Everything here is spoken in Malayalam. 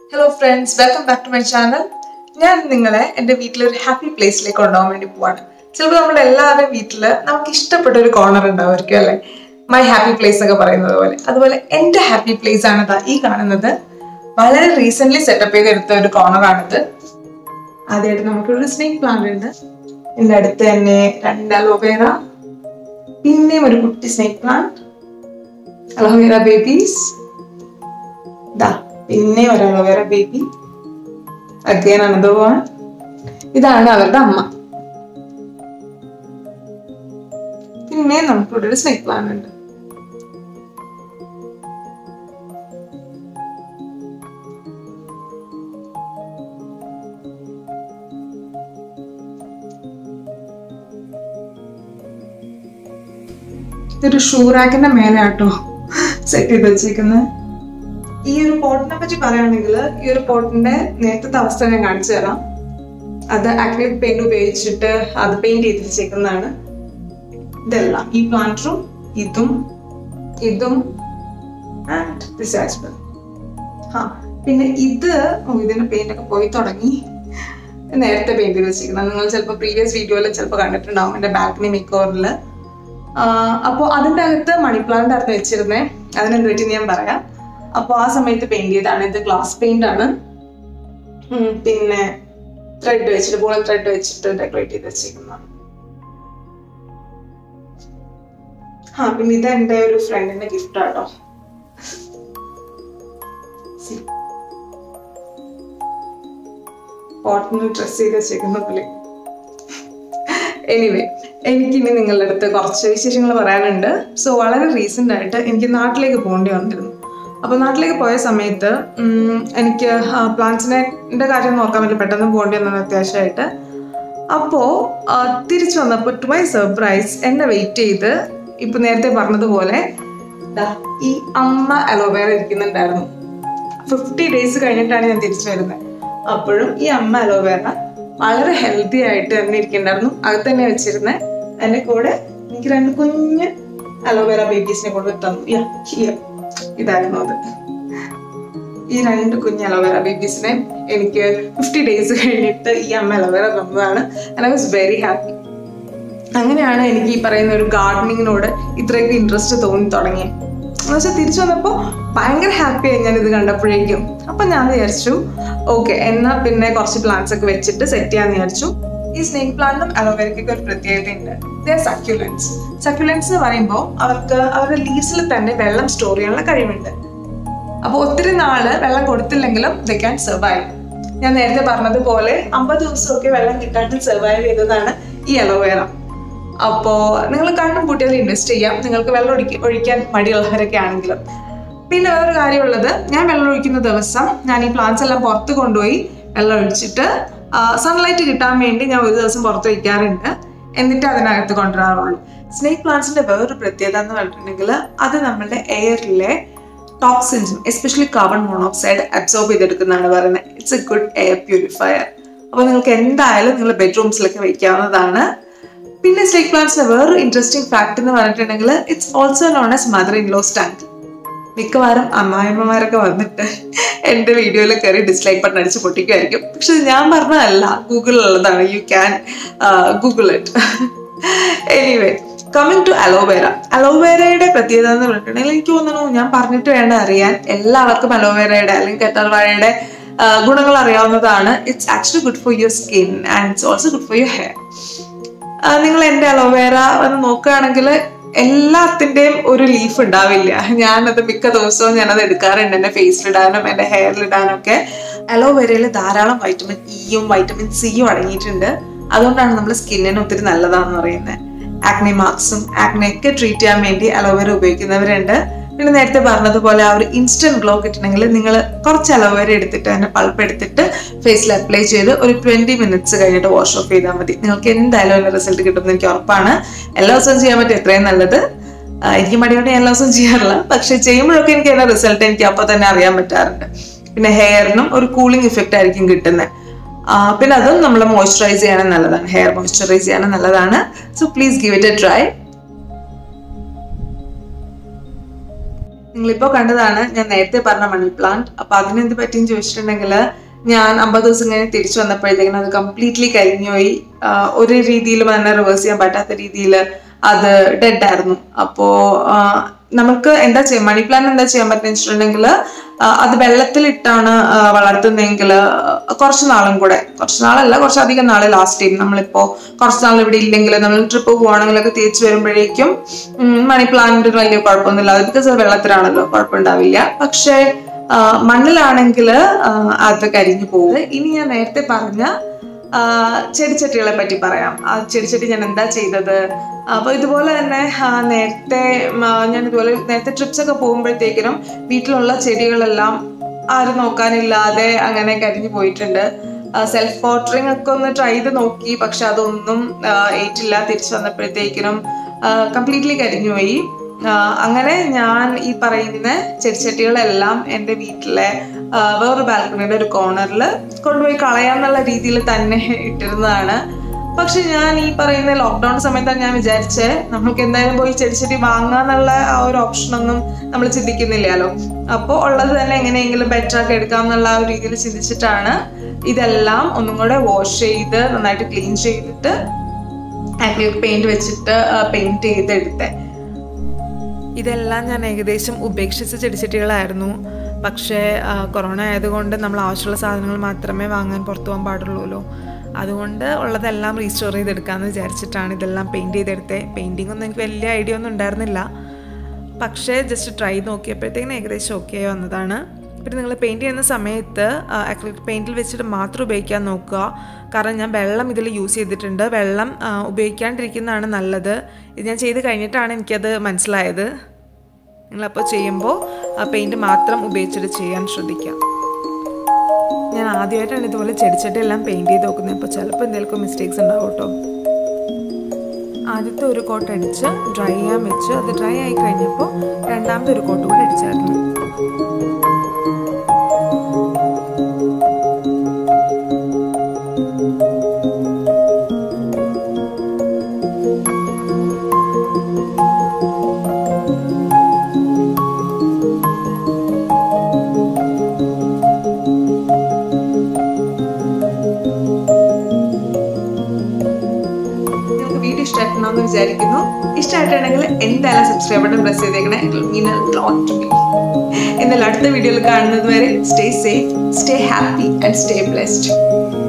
hello friends welcome back to my channel ഞാൻ നിങ്ങളെ എൻ്റെ വീട്ടിലെ ഒരു ഹാപ്പി പ്ലേസിലേക്ക് കൊണ്ടുപോകാൻ വേണ്ടി പോവാണ് ചിലപ്പോൾ നമ്മുടെ എല്ലാവരുടെയും വീട്ടിൽ നമുക്ക് ഇഷ്ടപ്പെട്ട ഒരു കോർണർ ഉണ്ടാവുമായിരിക്കും അല്ലേ മൈ ഹാപ്പി പ്ലേസ് ഒക്കെ പറയുന്നത് പോലെ അതുപോലെ എൻ്റെ ഹാപ്പി പ്ലേസ് ആണ് ദാ ഈ കാണുന്നത് വളരെ റീസെന്റ് സെറ്റപ്പ് ചെയ്തെടുത്ത ഒരു കോർണറാണിത് ആദ്യമായിട്ട് നമുക്കൊരു സ്നേക് പ്ലാന്റ് ഉണ്ട് എൻ്റെ അടുത്ത് തന്നെ രണ്ട് അലോവേറ പിന്നെയും ഒരു കുട്ടി സ്നേക് പ്ലാന്റ് അലോവേറ ബേബീസ് ദാ പിന്നെ ഒരു aloe vera baby again another one ഇതാണ് അവരുടെ അമ്മ പിന്നെ നമുക്കിവിടെ ഒരു സ്നേക് പ്ലാന്റ് ഉണ്ട് ഇതൊരു ഷൂ റാക്കിന്റെ മേലെ ആട്ടോ സെറ്റ് ചെയ്ത് വെച്ചേക്കുന്നത് ഈ ഒരു പോട്ടിനെ പറ്റി പറയുകയാണെങ്കിൽ ഈ ഒരു പോട്ടിന്റെ നേരത്തെ അവസ്ഥ ഞാൻ കാണിച്ചു തരാം അത് അക്രിലിക് പെയിന്റ് ഉപയോഗിച്ചിട്ട് അത് പെയിന്റ് ചെയ്ത് വെച്ചേക്കുന്നതാണ് ഇതെല്ലാം ഈ പ്ലാന്ററും ഇതും ഇതും ആൻഡ് ദിസ് ആസ് വെൽ ആ പിന്നെ ഇത് ഓ, ഇതിന്റെ പെയിന്റ് ഒക്കെ പോയി തുടങ്ങി നേരത്തെ പെയിന്റ് ചെയ്ത് വെച്ചിരിക്കുന്നത് നിങ്ങൾ ചിലപ്പോൾ പ്രീവിയസ് വീഡിയോയിൽ ചിലപ്പോൾ കണ്ടിട്ടുണ്ടാവും എൻ്റെ ബാൽക്കണി മേക്കോറിൽ അപ്പോൾ അതിൻ്റെ അകത്ത് മണി പ്ലാന്റ് ആയിരുന്നു വെച്ചിരുന്നത് അതിനെന്ത് പറ്റി ഞാൻ പറയാം അപ്പോൾ ആ സമയത്ത് പെയിന്റ് ചെയ്താണ് ഇത് ഗ്ലാസ് പെയിന്റ് ആണ് ഉം, പിന്നെ ത്രെഡ് വെച്ചിട്ട് ബോളം ത്രെഡ് വെച്ചിട്ട് ഡെക്കറേറ്റ് ചെയ്ത് വെച്ചിരിക്കുന്നതാണ് ആ പിന്നെ ഇത് എൻ്റെ ഒരു ഫ്രണ്ടിന്റെ ഗിഫ്റ്റ് ആട്ടോ പോട്ടിന് ഡ്രസ് ചെയ്ത് വെച്ചേക്കുന്ന പോലെ എനിവേ എനിക്കിനി നിങ്ങളുടെ അടുത്ത് കുറച്ച് വിശേഷങ്ങൾ പറയാനുണ്ട് സോ വളരെ റീസെൻ്റ് ആയിട്ട് എനിക്ക് നാട്ടിലേക്ക് പോകേണ്ടി വന്നിരുന്നു അപ്പോൾ നാട്ടിലേക്ക് പോയ സമയത്ത് ഉം, എനിക്ക് പ്ലാന്റ്സിനെ കാര്യം നോക്കാൻ വേണ്ടി പെട്ടെന്ന് പോകേണ്ടി വന്നത് അത്യാവശ്യമായിട്ട് അപ്പോൾ തിരിച്ചു വന്നപ്പോൾ ടു മൈ സർപ്രൈസ് എന്നെ വെയിറ്റ് ചെയ്ത് ഇപ്പം നേരത്തെ പറഞ്ഞതുപോലെ ദാ ഈ അമ്മ അലോവേറ ഇരിക്കുന്നുണ്ടായിരുന്നു ഫിഫ്റ്റി ഡേയ്സ് കഴിഞ്ഞിട്ടാണ് ഞാൻ തിരിച്ചു വരുന്നത് അപ്പോഴും ഈ അമ്മ അലോവേറ വളരെ ഹെൽത്തി ആയിട്ട് തന്നെ ഇരിക്കുന്നുണ്ടായിരുന്നു അകത്ത് തന്നെ വെച്ചിരുന്നത് അതിന്റെ കൂടെ എനിക്ക് രണ്ട് കുഞ്ഞ് അലോവേറ ബേബീസിനെ കൊണ്ട് തന്നു യാ ഹിയർ ഇതായിരുന്നു അത് ഈ രണ്ട് കുഞ്ഞ് അലോവേറ ബേബീസിനെ എനിക്ക് ഫിഫ്റ്റി ഡേയ്സ് കഴിഞ്ഞിട്ട് ഈ അമ്മ അലോവേറ തന്നതാണ് and I was very happy അങ്ങനെയാണ് എനിക്ക് ഈ പറയുന്ന ഒരു ഗാർഡനിങ്ങിനോട് ഇത്രയൊക്കെ ഇൻട്രസ്റ്റ് തോന്നി തുടങ്ങിയത് എന്ന് വെച്ചാൽ തിരിച്ചു വന്നപ്പോൾ ഭയങ്കര ഹാപ്പിയായി ഞാൻ ഇത് കണ്ടപ്പോഴേക്കും അപ്പം ഞാൻ വിചാരിച്ചു ഓക്കെ എന്നാൽ പിന്നെ കുറച്ച് പ്ലാന്റ്സ് ഒക്കെ വെച്ചിട്ട് സെറ്റ് ചെയ്യാന്ന് വിചാരിച്ചു ഈ സ്നേക് പ്ലാന്റും അലോവേരയ്ക്കൊക്കെ ഒരു പ്രത്യേകതയുണ്ട് ദ സക്യുലൻസ് സക്യുലൻസ് എന്ന് പറയുമ്പോൾ അവർക്ക് അവരുടെ ലീവ്സിൽ തന്നെ വെള്ളം സ്റ്റോർ ചെയ്യാനുള്ള കഴിവുണ്ട് അപ്പോൾ ഒത്തിരി നാള് വെള്ളം കൊടുത്തില്ലെങ്കിലും ദ ക്യാൻ സർവൈവ് ഞാൻ നേരത്തെ പറഞ്ഞതുപോലെ അമ്പത് ദിവസമൊക്കെ വെള്ളം കിട്ടാണ്ട് സർവൈവ് ചെയ്തതാണ് ഈ അലോവേറ അപ്പോൾ നിങ്ങൾ കണ്ണും പൂട്ടിയതിൽ ഇൻവെസ്റ്റ് ചെയ്യാം നിങ്ങൾക്ക് വെള്ളം ഒഴിക്ക ഒഴിക്കാൻ മടിയുള്ളവരൊക്കെ ആണെങ്കിലും പിന്നെ വേറൊരു കാര്യമുള്ളത് ഞാൻ വെള്ളം ഒഴിക്കുന്ന ദിവസം ഞാൻ ഈ പ്ലാന്റ്സ് എല്ലാം പുറത്ത് കൊണ്ടുപോയി വെള്ളം ഒഴിച്ചിട്ട് സൺലൈറ്റ് കിട്ടാൻ വേണ്ടി ഞാൻ ഒരു ദിവസം പുറത്ത് വയ്ക്കാറുണ്ട് എന്നിട്ട് അതിനകത്ത് കൊണ്ടുവരാറുള്ളൂ സ്നേക് പ്ലാന്റ്സിന്റെ വേറൊരു പ്രത്യേകത എന്ന് പറഞ്ഞിട്ടുണ്ടെങ്കിൽ അത് നമ്മളുടെ എയറിലെ ടോക്സിൻസും എസ്പെഷ്യലി കാർബൺ മോണോക്സൈഡ് അബ്സോർബ് ചെയ്തെടുക്കുന്നതാണ് പറയുന്നത് it's a good air purifier അപ്പോൾ നിങ്ങൾക്ക് എന്തായാലും നിങ്ങൾ ബെഡ്റൂംസിലൊക്കെ വയ്ക്കാവുന്നതാണ് പിന്നെ സ്നേക് പ്ലാന്റ്സിന്റെ വേറൊരു ഇൻട്രസ്റ്റിംഗ് ഫാക്ട് എന്ന് പറഞ്ഞിട്ടുണ്ടെങ്കിൽ it's also known as mother in law stand മിക്കവാറും അമ്മായിമ്മമാരൊക്കെ വന്നിട്ട് എൻ്റെ വീഡിയോയിൽ കയറി ഡിസ്ലൈക്ക് ബട്ടൺ അടിച്ച് പൊട്ടിക്കുമായിരിക്കും പക്ഷെ ഞാൻ പറഞ്ഞതല്ല ഗൂഗിളിലുള്ളതാണ് you can google it anyway coming to aloe vera അലോവേരയുടെ പ്രത്യേകത എന്ന് പറഞ്ഞിട്ടുണ്ടെങ്കിൽ എനിക്ക് തോന്നുന്നു ഞാൻ പറഞ്ഞിട്ട് വേണ്ട അറിയാൻ എല്ലാവർക്കും അലോവേരയുടെ അല്ലെങ്കിൽ കറ്റാർവാഴയുടെ ഗുണങ്ങൾ അറിയാവുന്നതാണ് it's actually good for your skin and it's also good for your hair നിങ്ങൾ എൻ്റെ അലോവേര ഒന്ന് നോക്കുകയാണെങ്കിൽ എല്ലാത്തിൻ്റെയും ഒരു ലീഫ് ഉണ്ടാവില്ല ഞാനത് മിക്ക ദിവസവും ഞാനത് എടുക്കാറുണ്ട് എൻ്റെ ഫേസിലിടാനും എൻ്റെ ഹെയറിലിടാനും ഒക്കെ അലോവേരയിൽ ധാരാളം വൈറ്റമിൻ ഇയും വൈറ്റമിൻ സിയും അടങ്ങിയിട്ടുണ്ട് അതുകൊണ്ടാണ് നമ്മുടെ സ്കിന്നിന് ഒത്തിരി നല്ലതാണെന്ന് പറയുന്നത് ആക്നെ മാർക്സും ആക്നെയൊക്കെ ട്രീറ്റ് ചെയ്യാൻ വേണ്ടി അലോവേര ഉപയോഗിക്കുന്നവരുണ്ട് പിന്നെ നേരത്തെ പറഞ്ഞതുപോലെ ആ ഒരു ഇൻസ്റ്റന്റ് ഗ്ലോ കിട്ടണമെങ്കിൽ നിങ്ങൾ കുറച്ച് അലോവേര എടുത്തിട്ട് അതിന്റെ പൾപ്പ് എടുത്തിട്ട് ഫേസിൽ അപ്ലൈ ചെയ്ത് ഒരു ട്വന്റി മിനിറ്റ്സ് കഴിഞ്ഞിട്ട് വാഷ് ഓഫ് ചെയ്താൽ മതി നിങ്ങൾക്ക് എന്തായാലും അതിന്റെ റിസൾട്ട് കിട്ടുമെന്ന് എനിക്ക് ഉറപ്പാണ് എല്ലാ ദിവസവും ചെയ്യാൻ പറ്റും എത്രയും നല്ലത് ആ, എനിക്ക് മടിയോടെ ഞാൻ എല്ലാ ദിവസവും ചെയ്യാറില്ല പക്ഷെ ചെയ്യുമ്പോഴൊക്കെ എനിക്ക് അതിന്റെ റിസൾട്ട് എനിക്ക് അപ്പോൾ തന്നെ അറിയാൻ പറ്റാറുണ്ട് പിന്നെ ഹെയറിനും ഒരു കൂളിംഗ് ഇഫക്റ്റ് ആയിരിക്കും കിട്ടുന്നത് പിന്നെ അതും നമ്മൾ മോയ്സ്ചറൈസ് ചെയ്യാനും നല്ലതാണ് ഹെയർ മോയ്സ്ചറൈസ് ചെയ്യാനും നല്ലതാണ് so please give it a try നിങ്ങളിപ്പോൾ കണ്ടതാണ് ഞാൻ നേരത്തെ പറഞ്ഞ മണി പ്ലാന്റ് അപ്പൊ അതിനെന്ത് പറ്റിയെന്ന് ചോദിച്ചിട്ടുണ്ടെങ്കിൽ ഞാൻ അമ്പത് ദിവസം കഴിഞ്ഞ് തിരിച്ചു വന്നപ്പോഴത്തേക്കിനും അത് കംപ്ലീറ്റ്ലി കരിഞ്ഞുപോയി ആ, ഒരു രീതിയിലും തന്നെ റിവേഴ്സ് ചെയ്യാൻ പറ്റാത്ത രീതിയിൽ അത് ഡെഡ് ആയിരുന്നു അപ്പോൾ നമുക്ക് എന്താ ചെയ്യാം മണി പ്ലാന്റ് എന്താ ചെയ്യാൻ പറ്റുന്ന വെച്ചിട്ടുണ്ടെങ്കിൽ അത് വെള്ളത്തിലിട്ടാണ് ആ, വളർത്തുന്നതെങ്കിൽ കുറച്ച് നാളും കൂടെ കുറച്ച് നാളല്ല കുറച്ചധികം നാൾ ലാസ്റ്റ് ചെയ്യും നമ്മളിപ്പോൾ കുറച്ച് നാൾ ഇവിടെ ഇല്ലെങ്കിൽ നമ്മൾ ട്രിപ്പ് പോവാണെങ്കിലൊക്കെ തിരിച്ചു വരുമ്പോഴേക്കും ഉം, മണി പ്ലാന്റിന് വലിയ കുഴപ്പമൊന്നുമില്ല അത് ബിക്കോസ് അത് വെള്ളത്തിലാണല്ലോ കുഴപ്പമുണ്ടാവില്ല പക്ഷേ ആ, മണ്ണിലാണെങ്കിൽ അത് കരിഞ്ഞു പോകും ഇനി ഞാൻ നേരത്തെ പറഞ്ഞ ആ, ചെടിച്ചട്ടികളെ പറ്റി പറയാം ആ ചെടിച്ചട്ടി ഞാൻ എന്താ ചെയ്തത് അപ്പോൾ ഇതുപോലെ തന്നെ ആ, നേരത്തെ ഉം, ആ, ഞാൻ ഇതുപോലെ നേരത്തെ ട്രിപ്സ് ഒക്കെ പോകുമ്പോഴത്തേക്കിനും വീട്ടിലുള്ള ചെടികളെല്ലാം ആരും നോക്കാനില്ലാതെ അങ്ങനെ കരിഞ്ഞു പോയിട്ടുണ്ട് സെൽഫ് വാട്ടറിങ് ഒക്കെ ഒന്ന് ട്രൈ ചെയ്ത് നോക്കി പക്ഷെ അതൊന്നും ആ, ഏറ്റില്ല തിരിച്ചു വന്നപ്പോഴത്തേക്കിനും കംപ്ലീറ്റ്ലി കരിഞ്ഞുപോയി ആ, അങ്ങനെ ഞാൻ ഈ പറയുന്ന ചെടിച്ചട്ടികളെല്ലാം എൻ്റെ വീട്ടിലെ ആ, വേറൊരു ബാൽക്കണിയുടെ ഒരു കോർണറിൽ കൊണ്ടുപോയി കളയാന്നുള്ള രീതിയിൽ തന്നെ ഇട്ടിരുന്നതാണ് പക്ഷെ ഞാൻ ഈ പറയുന്ന ലോക്ക്ഡൗൺ സമയത്താണ് ഞാൻ വിചാരിച്ചേ നമ്മൾക്ക് എന്തായാലും പോയി ചെടിച്ചട്ടി വാങ്ങാന്നുള്ള ആ ഒരു ഓപ്ഷനൊന്നും നമ്മൾ ചിന്തിക്കുന്നില്ലല്ലോ അപ്പോൾ ഉള്ളത് തന്നെ എങ്ങനെയെങ്കിലും ബെറ്റർ ആക്കി എടുക്കാം എന്നുള്ള ആ ഒരു രീതിയിൽ ചിന്തിച്ചിട്ടാണ് ഇതെല്ലാം ഒന്നും കൂടെ വാഷ് ചെയ്ത് നന്നായിട്ട് ക്ലീൻ ചെയ്തിട്ട് ആക്രിലിക് പെയിന്റ് വെച്ചിട്ട് പെയിന്റ് ചെയ്തെടുത്തേ ഇതെല്ലാം ഞാൻ ഏകദേശം ഉപേക്ഷിച്ച ചെടിച്ചട്ടികളായിരുന്നു പക്ഷേ ആ, കൊറോണ ആയതുകൊണ്ട് നമ്മൾ ആവശ്യമുള്ള സാധനങ്ങൾ മാത്രമേ വാങ്ങാൻ പുറത്തു പോകാൻ പാടുള്ളൂല്ലോ അതുകൊണ്ട് ഉള്ളതെല്ലാം റീസ്റ്റോർ ചെയ്തെടുക്കാമെന്ന് വിചാരിച്ചിട്ടാണ് ഇതെല്ലാം പെയിൻറ് ചെയ്തെടുത്തത് പെയിൻറ്റിംഗ് ഒന്നും എനിക്ക് വലിയ ഐഡിയ ഒന്നും ഉണ്ടായിരുന്നില്ല പക്ഷേ ജസ്റ്റ് ട്രൈ നോക്കിയപ്പോഴത്തേക്കിനും ഏകദേശം ഓക്കെ ആയി വന്നതാണ് പിന്നെ നിങ്ങൾ പെയിൻറ് ചെയ്യുന്ന സമയത്ത് അക്രിലിക് പെയിൻറ്റിൽ വെച്ചിട്ട് മാത്രം ഉപയോഗിക്കാൻ നോക്കുക കാരണം ഞാൻ വെള്ളം ഇതിൽ യൂസ് ചെയ്തിട്ടുണ്ട് വെള്ളം ആ, ഉപയോഗിക്കാണ്ടിരിക്കുന്നതാണ് നല്ലത് ഇത് ഞാൻ ചെയ്ത് കഴിഞ്ഞിട്ടാണ് എനിക്കത് മനസ്സിലായത് നിങ്ങളപ്പോൾ ചെയ്യുമ്പോൾ ആ പെയിൻറ് മാത്രം ഉപയോഗിച്ചിട്ട് ചെയ്യാൻ ശ്രദ്ധിക്കാം ഞാൻ ആദ്യമായിട്ടാണ് ഇതുപോലെ ചെടിച്ചട്ടി എല്ലാം പെയിൻറ് ചെയ്ത് നോക്കുന്നത് അപ്പോൾ ചിലപ്പോൾ എന്തെങ്കിലും മിസ്റ്റേക്സ് ഉണ്ടാവും കേട്ടോ ആദ്യത്തെ ഒരു കോട്ട് അടിച്ച് ഡ്രൈ ചെയ്യാൻ വെച്ച് അത് ഡ്രൈ ആയി കഴിഞ്ഞപ്പോൾ രണ്ടാമത്തെ ഒരു കോട്ട് കൂടെ അടിച്ചായിരുന്നു നിങ്ങൾക്ക് വീഡിയോ ഇഷ്ടമായിട്ടുണ്ടെന്ന് വിചാരിക്കുന്നു ഇഷ്ടമായിട്ടുണ്ടെങ്കിൽ എന്തായാലും സബ്സ്ക്രൈബ് ബട്ടൺ പ്രസ് ചെയ്തേക്കണേ എന്നാൽ അടുത്ത വീഡിയോയിൽ കാണുന്നത് വരെ stay safe stay happy and stay blessed